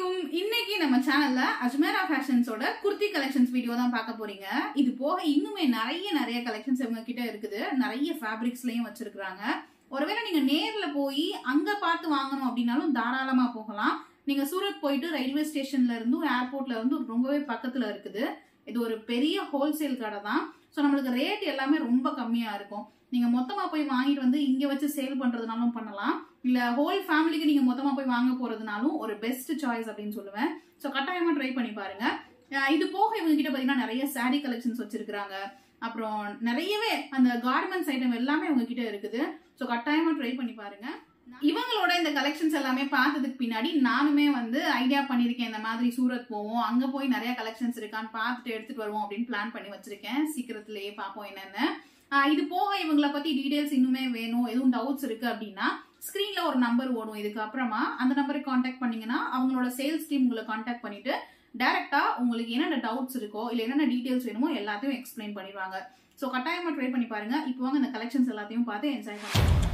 அலைக்கும் இன்னைக்கு நம்ம சேனல்ல அஜ்மேரா ஃபேஷன்ஸோட குர்த்தி கலெக்ஷன்ஸ் வீடியோ தான் பார்க்க போறீங்க இது போக இன்னுமே நிறைய நிறைய கலெக்ஷன்ஸ் இவங்க கிட்ட இருக்குது நிறைய ஃபேப்ரிக்ஸ்லயும் வச்சிருக்காங்க ஒருவேளை நீங்க நேர்ல போய் அங்க பார்த்து வாங்கணும் அப்படின்னாலும் தாராளமா போகலாம் நீங்க சூரத் போயிட்டு ரயில்வே ஸ்டேஷன்ல இருந்தும் ஏர்போர்ட்ல இருந்தும் ரொம்பவே பக்கத்துல இருக்குது இது ஒரு பெரிய ஹோல்சேல் கடை தான் ஸோ நம்மளுக்கு ரேட் எல்லாமே ரொம்ப கம்மியா இருக்கும் நீங்க மொத்தமா போய் வாங்கிட்டு வந்து இங்க வச்சு சேல் பண்றதுனாலும் பண்ணலாம் இல்ல ஹோல் ஃபேமிலிக்கு நீங்க மொத்தமா போய் வாங்க போறதுனாலும் ஒரு பெஸ்ட் சாய்ஸ் அப்படின்னு சொல்லுவேன் ஸோ கட்டாயமா ட்ரை பண்ணி பாருங்க அஹ் இது போக இவங்க கிட்ட பாத்தீங்கன்னா நிறைய saree கலெக்ஷன்ஸ் வச்சிருக்காங்க அப்புறம் நிறையவே அந்த கார்மெண்ட்ஸ் ஐட்டம் எல்லாமே இவங்க கிட்ட இருக்குது ஸோ கட்டாயமா ட்ரை பண்ணி பாருங்க இவங்களோட இந்த கலெக்ஷன்ஸ் எல்லாமே பார்த்ததுக்கு பின்னாடி நானுமே வந்து ஐடியா பண்ணியிருக்கேன் இந்த மாதிரி சூரத் போவோம் அங்க போய் நிறைய கலெக்ஷன்ஸ் இருக்கான்னு பார்த்துட்டு எடுத்துட்டு வருவோம் அப்படின்னு பிளான் பண்ணி வச்சிருக்கேன் சீக்கிரத்திலேயே பார்ப்போம் என்னென்ன ஆஹ் இது போக இவங்கள பத்தி டீடைல்ஸ் இன்னுமே வேணும் எதுவும் டவுட்ஸ் இருக்கு அப்படின்னா ஸ்கிரீன்ல ஒரு நம்பர் ஓடும் இதுக்கு அப்புறமா அந்த நம்பருக்கு காண்டாக்ட் பண்ணீங்கன்னா அவங்களோட சேல்ஸ் டீம் உங்களை காண்டாக்ட் பண்ணிட்டு டைரக்டா உங்களுக்கு என்னென்ன டவுட்ஸ் இருக்கோ இல்ல என்னென்ன டீடைல்ஸ் வேணுமோ எல்லாத்தையும் எக்ஸ்பிளைன் பண்ணிடுவாங்க ஸோ கட்டாயமா ட்ரை பண்ணி பாருங்க இப்போ வாங்க இந்த கலெக்ஷன்ஸ் எல்லாத்தையும் பார்த்து என்ஜாய் பண்ணுங்க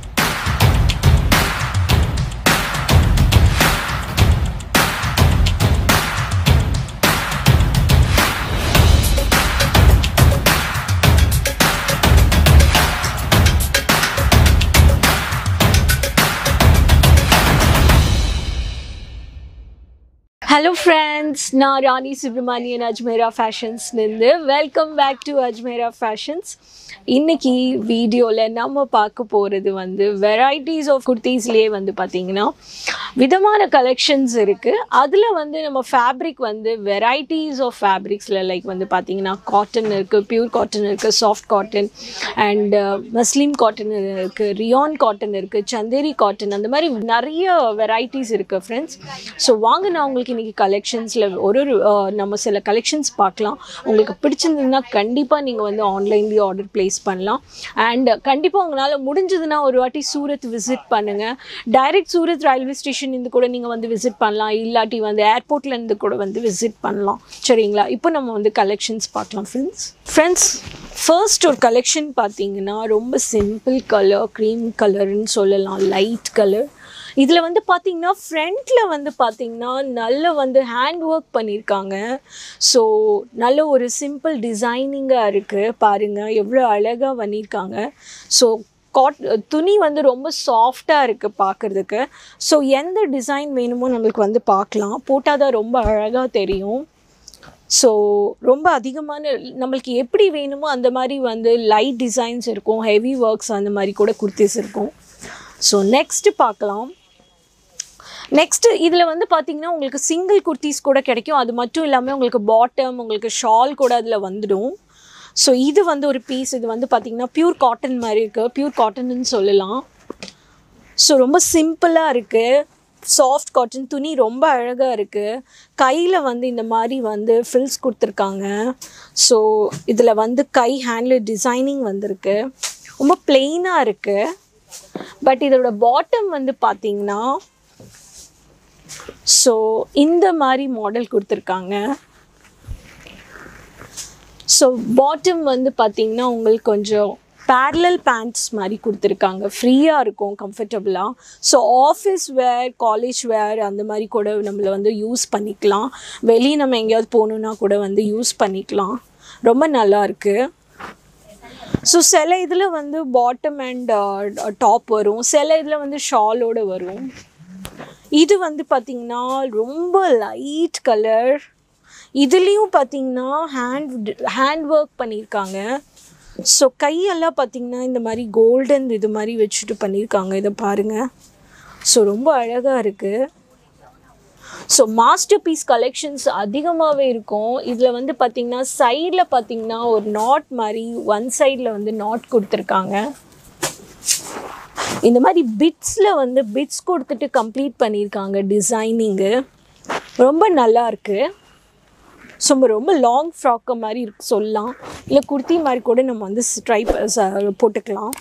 ஹலோ ஃப்ரெண்ட்ஸ் நான் ராணி சுப்ரமணியன் அஜ்மேரா ஃபேஷன்ஸ்லேருந்து welcome back to Ajmera fashions இன்னைக்கு வீடியோவில் நம்ம பார்க்க போகிறது வந்து வெரைட்டிஸ் ஆஃப் குர்த்தீஸ்லேயே வந்து பார்த்திங்கன்னா விதமான கலெக்ஷன்ஸ் இருக்குது அதில் வந்து நம்ம ஃபேப்ரிக் வந்து வெரைட்டிஸ் ஆஃப் ஃபேப்ரிக்ஸில் லைக் வந்து பார்த்திங்கன்னா காட்டன் இருக்குது பியூர் காட்டன் இருக்குது soft cotton and muslin cotton இருக்குது ரியான் காட்டன் இருக்குது சந்தேரி காட்டன் அந்த மாதிரி நிறைய வெரைட்டிஸ் இருக்குது ஃப்ரெண்ட்ஸ் ஸோ வாங்க நான் உங்களுக்கு இன்றைக்கி கலெக்ஷன்ஸில் ஒரு ஒரு அஹ், நம்ம சில கலெக்ஷன்ஸ் பார்க்கலாம் உங்களுக்கு பிடிச்சிருந்ததுன்னா கண்டிப்பாக நீங்கள் வந்து ஆன்லைன்லேயே ஆர்டர் ப்ளேஸ் பண்ணலாம் அண்ட் கண்டிப்பாக உங்களால் முடிஞ்சதுன்னா ஒரு வாட்டி சூரத் விசிட் பண்ணுங்கள் டைரக்ட் சூரத் ரயில்வே ஸ்டேஷன் இருந்து கூட நீங்கள் வந்து விசிட் பண்ணலாம் இல்லாட்டி வந்து ஏர்போர்ட்ல இருந்து கூட வந்து விசிட் பண்ணலாம் சரிங்களா இப்போ நம்ம வந்து கலெக்ஷன்ஸ் பார்க்கலாம் ஃப்ரெண்ட்ஸ் ஃப்ரெண்ட்ஸ் ஃபர்ஸ்ட் ஒரு கலெக்ஷன் பார்த்தீங்கன்னா ரொம்ப சிம்பிள் கலர் க்ரீம் கலர்னு சொல்லலாம் லைட் கலர் இதில் வந்து பார்த்தீங்கன்னா ஃப்ரண்ட்டில் வந்து பார்த்தீங்கன்னா நல்ல வந்து ஹேண்ட் ஒர்க் பண்ணியிருக்காங்க ஸோ நல்ல ஒரு சிம்பிள் டிசைனிங்காக இருக்குது பாருங்கள் எவ்வளோ அழகாக பண்ணியிருக்காங்க ஸோ காட் துணி வந்து ரொம்ப சாஃப்டாக இருக்குது பார்க்குறதுக்கு ஸோ எந்த டிசைன் வேணுமோ நம்மளுக்கு வந்து பார்க்கலாம் போட்டால் தான் ரொம்ப அழகாக தெரியும் ஸோ ரொம்ப அதிகமான நம்மளுக்கு எப்படி வேணுமோ அந்த மாதிரி வந்து லைட் டிசைன்ஸ் இருக்கும் ஹெவி ஒர்க்ஸ் அந்த மாதிரி கூட குர்த்திஸ் இருக்கும் ஸோ நெக்ஸ்ட்டு பார்க்கலாம் நெக்ஸ்ட்டு இதில் வந்து பார்த்தீங்கன்னா உங்களுக்கு சிங்கிள் குர்த்திஸ் கூட கிடைக்கும் அது மட்டும் இல்லாமல் உங்களுக்கு பாட்டம் உங்களுக்கு ஷால் கூட அதில் வந்துடும் ஸோ இது வந்து ஒரு பீஸ் இது வந்து பார்த்தீங்கன்னா பியூர் காட்டன் மாதிரி இருக்குது பியூர் காட்டன்னு சொல்லலாம் ஸோ ரொம்ப சிம்பிளாக இருக்குது சாஃப்ட் காட்டன் துணி ரொம்ப அழகாக இருக்குது கையில் வந்து இந்த மாதிரி வந்து ஃபில்ஸ் கொடுத்துருக்காங்க ஸோ இதில் வந்து கை ஹேண்டில் டிசைனிங் வந்திருக்கு ரொம்ப பிளெயினாக இருக்குது பட் இதோட பாட்டம் வந்து பார்த்தீங்கன்னா ஸோ இந்த மாதிரி மாடல் கொடுத்துருக்காங்க ஸோ பாட்டம் வந்து பார்த்தீங்கன்னா உங்களுக்கு கொஞ்சம் பேரலல் பேண்ட்ஸ் மாதிரி கொடுத்துருக்காங்க ஃப்ரீயாக இருக்கும் கம்ஃபர்டபுளாக so office wear college wear அந்த மாதிரி கூட நம்மளை வந்து யூஸ் பண்ணிக்கலாம் வெளியே நம்ம எங்கேயாவது போகணுன்னா கூட வந்து யூஸ் பண்ணிக்கலாம் ரொம்ப நல்லா இருக்குது ஸோ சில இதில் வந்து பாட்டம் அண்ட் டாப் வரும் சில இதில் வந்து ஷாலோடு வரும் இது வந்து பார்த்திங்கன்னா ரொம்ப லைட் கலர் இதுலேயும் பார்த்தீங்கன்னா ஹேண்ட் ஹேண்ட் ஒர்க் பண்ணியிருக்காங்க ஸோ கையெல்லாம் பார்த்தீங்கன்னா இந்த மாதிரி கோல்டன் இது மாதிரி வச்சுட்டு பண்ணியிருக்காங்க இதை பாருங்கள் ஸோ ரொம்ப அழகாக இருக்குது ஸோ மாஸ்டர் பீஸ் கலெக்ஷன்ஸ் அதிகமாகவே இருக்கும் இதில் வந்து பார்த்திங்கன்னா சைடில் பார்த்தீங்கன்னா ஒரு நாட் மாதிரி ஒன் சைடில் வந்து நாட் கொடுத்துருக்காங்க இந்த மாதிரி பிட்ஸில் வந்து பிட்ஸ் கொடுத்துட்டு கம்ப்ளீட் பண்ணியிருக்காங்க டிசைனிங்கு ரொம்ப நல்லா இருக்குது ஸோ ரொம்ப லாங் ஃப்ராக்கு மாதிரி இருக்கு சொல்லலாம் இல்லை குர்த்தி மாதிரி கூட நம்ம வந்து ஸ்ட்ரைப் போட்டுக்கலாம்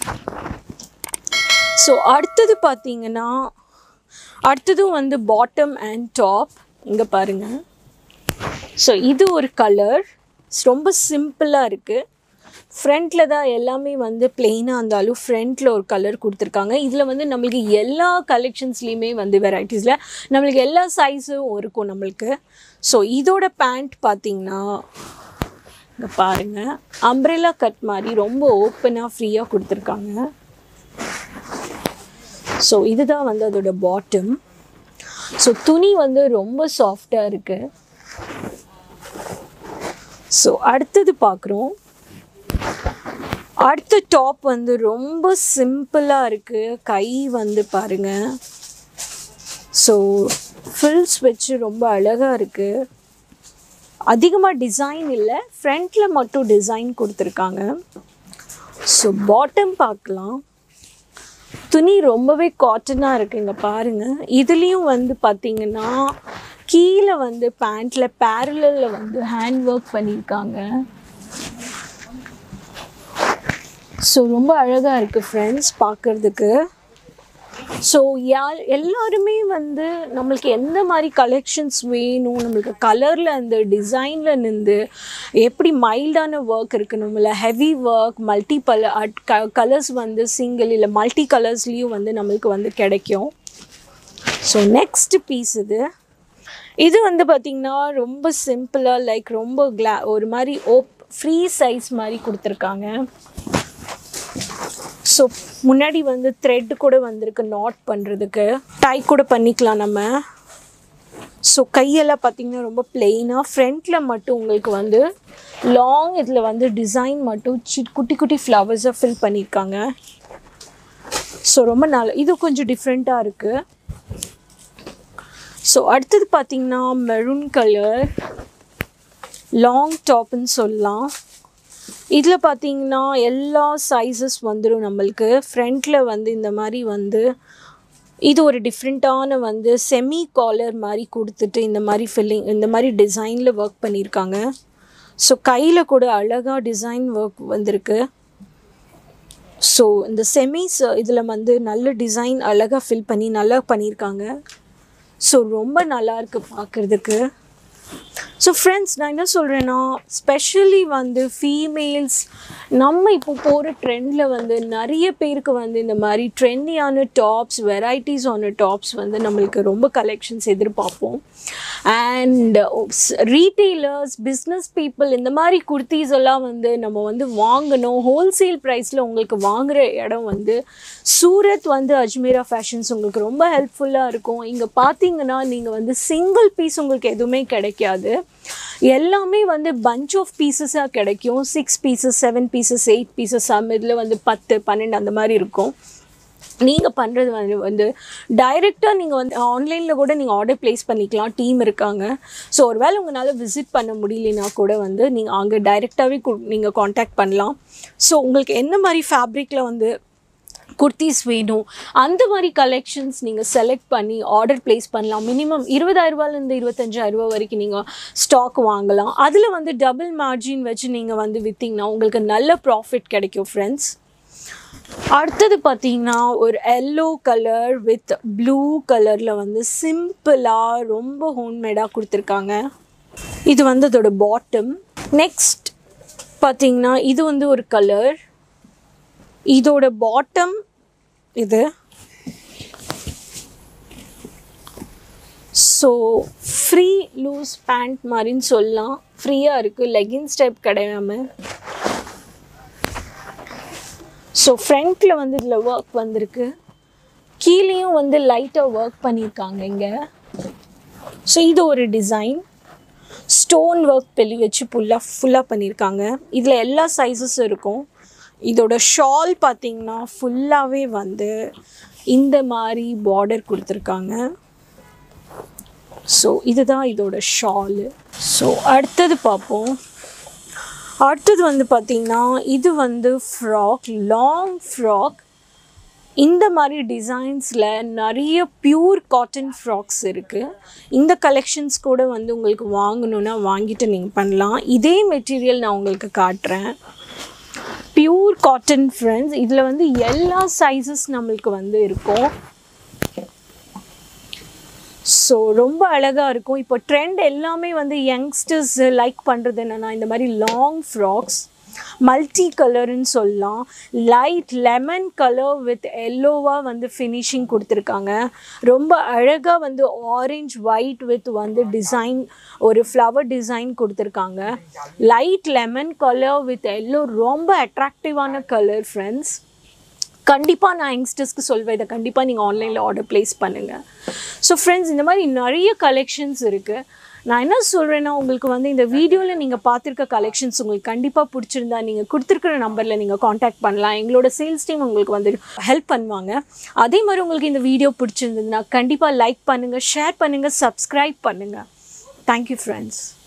ஸோ அடுத்தது பார்த்தீங்கன்னா அடுத்ததும் வந்து பாட்டம் அண்ட் டாப் இங்கே பாருங்கள் ஸோ இது ஒரு கலர் ரொம்ப சிம்பிளாக இருக்குது ஃப்ரண்ட்டில் தான் எல்லாமே வந்து பிளெயினாக இருந்தாலும் ஃப்ரண்ட்டில் ஒரு கலர் கொடுத்துருக்காங்க இதில் வந்து நம்மளுக்கு எல்லா கலெக்ஷன்ஸ்லேயுமே வந்து வெரைட்டிஸில் நம்மளுக்கு எல்லா சைஸும் இருக்கும் நம்மளுக்கு ஸோ இதோட பேண்ட் பார்த்தீங்கன்னா இங்கே பாருங்கள் அம்ப்ரெல்லா கட் மாதிரி ரொம்ப ஓப்பனாக ஃப்ரீயாக கொடுத்துருக்காங்க ஸோ இதுதான் வந்து அதோட பாட்டம் ஸோ துணி வந்து ரொம்ப சாஃப்டாக இருக்குது ஸோ அடுத்தது பார்க்குறோம் அடுத்த டாப் வந்து ரொம்ப சிம்பிளாக இருக்குது கை வந்து பாருங்கள் ஸோ ஃபில்ஸ் வச்சு ரொம்ப அழகாக இருக்குது அதிகமாக டிசைன் இல்லை ஃப்ரண்ட்டில் மட்டும் டிசைன் கொடுத்துருக்காங்க ஸோ பாட்டம் பார்க்கலாம் துணி ரொம்பவே காட்டனாக இருக்குங்க பாருங்கள் இதுலேயும் வந்து பார்த்திங்கன்னா கீழே வந்து பேண்ட்டில் பேரலில் வந்து ஹேண்ட் ஒர்க் பண்ணியிருக்காங்க ஸோ ரொம்ப அழகாக இருக்குது ஃப்ரெண்ட்ஸ் பார்க்குறதுக்கு ஸோ யார் எல்லாருமே வந்து நம்மளுக்கு எந்த மாதிரி கலெக்ஷன்ஸ் வேணும் நம்மளுக்கு கலரில் அந்த டிசைனில் நின்று எப்படி மைல்டான ஒர்க் இருக்கணும் இல்லை ஹெவி ஒர்க் மல்டி பல க கலர்ஸ் வந்து சிங்கிள் இல்லை மல்டி கலர்ஸ்லேயும் வந்து நம்மளுக்கு வந்து கிடைக்கும் ஸோ நெக்ஸ்ட் பீஸ் இது இது வந்து பார்த்திங்கன்னா ரொம்ப சிம்பிளாக லைக் ரொம்ப கிளா ஒரு மாதிரி ஓப் ஃப்ரீ சைஸ் மாதிரி கொடுத்துருக்காங்க ஸோ முன்னாடி வந்து த்ரெட் கூட வந்திருக்கு நாட் பண்ணுறதுக்கு டை கூட பண்ணிக்கலாம் நம்ம ஸோ கையெல்லாம் பார்த்திங்கன்னா ரொம்ப பிளெயினாக ஃப்ரண்ட்டில் மட்டும் உங்களுக்கு வந்து லாங் இதில் வந்து டிசைன் மட்டும் சி குட்டி குட்டி ஃப்ளவர்ஸாக ஃபில் பண்ணியிருக்காங்க ஸோ ரொம்ப நல்ல இது கொஞ்சம் டிஃப்ரெண்ட்டாக இருக்குது ஸோ அடுத்தது பார்த்திங்கன்னா மெரூன் கலர் லாங் டாப்னு சொல்லலாம் இதில் பார்த்தீங்கன்னா எல்லா சைஸஸ் வந்துடும் நம்மளுக்கு ஃப்ரண்ட்டில் வந்து இந்த மாதிரி வந்து இது ஒரு டிஃப்ரெண்ட்டான வந்து செமி காலர் மாதிரி கொடுத்துட்டு இந்த மாதிரி ஃபில்லிங் இந்த மாதிரி டிசைனில் ஒர்க் பண்ணியிருக்காங்க ஸோ கையில் கூட அழகாக டிசைன் ஒர்க் வந்திருக்கு ஸோ இந்த செமிஸ் இதில் வந்து நல்ல டிசைன் அழகாக ஃபில் பண்ணி நல்லா பண்ணியிருக்காங்க ஸோ ரொம்ப நல்லா இருக்கு பார்க்குறதுக்கு ஸோ ஃப்ரெண்ட்ஸ் நான் என்ன சொல்கிறேன்னா ஸ்பெஷலி வந்து ஃபீமேல்ஸ் நம்ம இப்போ போகிற ட்ரெண்டில் வந்து நிறைய பேருக்கு வந்து இந்த மாதிரி ட்ரெண்டியான டாப்ஸ் வெரைட்டிஸ் ஆன டாப்ஸ் வந்து நம்மளுக்கு ரொம்ப கலெக்ஷன்ஸ் எதிர்பார்ப்போம் அண்ட் ரீட்டெய்லர்ஸ் பிஸ்னஸ் பீப்புள் இந்த மாதிரி குர்த்திஸ் எல்லாம் வந்து நம்ம வந்து வாங்கணும் ஹோல்சேல் ப்ரைஸில் உங்களுக்கு வாங்குகிற இடம் வந்து சூரத் வந்து அஜ்மீரா ஃபேஷன்ஸ் உங்களுக்கு ரொம்ப ஹெல்ப்ஃபுல்லாக இருக்கும் இங்கே பார்த்தீங்கன்னா நீங்கள் வந்து சிங்கிள் பீஸ் உங்களுக்கு எதுவுமே கிடைக்காது எல்லாமே வந்து பஞ்ச் ஆஃப் பீசஸாக கிடைக்கும் six pieces seven pieces eight pieces some இதில் வந்து பத்து பன்னெண்டு அந்த மாதிரி இருக்கும் நீங்கள் பண்ணுறது வந்து வந்து டைரெக்டாக நீங்கள் வந்து ஆன்லைனில் கூட நீங்கள் ஆர்டர் ப்ளேஸ் பண்ணிக்கலாம் டீம் இருக்காங்க ஸோ ஒருவேளை உங்களால் விசிட் பண்ண முடியலனா கூட வந்து நீங்கள் அங்கே டைரெக்டாகவே நீங்கள் காண்டாக்ட் பண்ணலாம் ஸோ உங்களுக்கு என்ன மாதிரி ஃபேப்ரிக்கில் வந்து குர்த்திஸ் வேணும் அந்த மாதிரி கலெக்ஷன்ஸ் நீங்கள் செலக்ட் பண்ணி ஆர்டர் ப்ளேஸ் பண்ணலாம் மினிமம் இருபதாயிரரூபாலேருந்து இருபத்தஞ்சாயிரரூபா வரைக்கும் நீங்கள் ஸ்டாக் வாங்கலாம் அதில் வந்து டபுள் மார்ஜின் வச்சு நீங்கள் வந்து விற்றீங்கன்னா உங்களுக்கு நல்ல ப்ராஃபிட் கிடைக்கும் ஃப்ரெண்ட்ஸ் அடுத்தது பார்த்தீங்கன்னா ஒரு எல்லோ கலர் வித் ப்ளூ கலரில் வந்து சிம்பிளாக ரொம்ப ஹோம்மேடாக கொடுத்துருக்காங்க இது வந்து அதோட பாட்டம் நெக்ஸ்ட் பார்த்தீங்கன்னா இது வந்து ஒரு கலர் இதோட பாட்டம் இது ஸோ ஃப்ரீ லூஸ் பேண்ட் மாதிரின்னு சொல்லலாம் ஃப்ரீயாக இருக்குது லெகின்ஸ் டைப் கிடையாமல் ஸோ ஃப்ரண்ட்டில் வந்து இதில் ஒர்க் வந்திருக்கு கீழேயும் வந்து லைட்டாக ஒர்க் பண்ணியிருக்காங்க இங்கே ஸோ இது ஒரு டிசைன் ஸ்டோன் ஒர்க் பெல்லி வச்சு ஃபுல்லாக ஃபுல்லாக பண்ணியிருக்காங்க இதில் எல்லா சைஸஸும் இருக்கும் இதோட ஷால் பார்த்தீங்கன்னா ஃபுல்லாகவே வந்து இந்த மாதிரி பார்டர் கொடுத்துருக்காங்க ஸோ இதுதான் இதோட ஷாலு ஸோ அடுத்தது பார்ப்போம் அடுத்தது வந்து பார்த்திங்கன்னா இது வந்து ஃப்ராக் லாங் ஃப்ராக் இந்த மாதிரி டிசைன்ஸில் நிறைய பியூர் காட்டன் ஃப்ராக்ஸ் இருக்குது இந்த கலெக்ஷன்ஸ் கூட வந்து உங்களுக்கு வாங்கணுன்னா வாங்கிட்டு நீங்கள் பண்ணலாம் இதே மெட்டீரியல் நான் உங்களுக்கு காட்டுறேன் பியூர் காட்டன் ஃப்ரெண்ட்ஸ் இதில் வந்து எல்லா சைஸஸ் நம்மளுக்கு வந்து இருக்கும் ஸோ ரொம்ப அழகாக இருக்கும் இப்போ ட்ரெண்ட் எல்லாமே வந்து யங்ஸ்டர்ஸ் லைக் பண்ணுறது என்னென்னா இந்த மாதிரி லாங் ஃப்ராக்ஸ் மல்டி கலர்னு சொல்லலாம் லைட் லெமன் கலர் வித் எல்லோவாக வந்து ஃபினிஷிங் கொடுத்துருக்காங்க ரொம்ப அழகாக வந்து ஆரஞ்ச் ஒயிட் வித் வந்து டிசைன் ஒரு ஃப்ளவர் டிசைன் கொடுத்துருக்காங்க light lemon colour with yellow ரொம்ப அட்ராக்டிவான கலர் ஃப்ரெண்ட்ஸ் கண்டிப்பாக நான் யங்ஸ்டர்ஸ்க்கு சொல்வேன் இதை கண்டிப்பாக நீங்கள் ஆன்லைனில் ஆர்டர் ப்ளேஸ் பண்ணுங்கள் ஸோ ஃப்ரெண்ட்ஸ் இந்த மாதிரி நிறைய கலெக்ஷன்ஸ் இருக்குது நான் என்ன சொல்கிறேன்னா உங்களுக்கு வந்து இந்த வீடியோவில் நீங்கள் பார்த்துருக்க கலெக்ஷன்ஸ் உங்களுக்கு கண்டிப்பாக பிடிச்சிருந்தா நீங்கள் கொடுத்துருக்குற நம்பரில் நீங்கள் காண்டாக்ட் பண்ணலாம் எங்களோட சேல்ஸ் டீம் உங்களுக்கு வந்து ஹெல்ப் பண்ணுவாங்க அதே மாதிரி உங்களுக்கு இந்த வீடியோ பிடிச்சிருந்ததுன்னா கண்டிப்பாக லைக் பண்ணுங்கள் ஷேர் பண்ணுங்கள் சப்ஸ்கிரைப் பண்ணுங்கள் தேங்க்யூ ஃப்ரெண்ட்ஸ்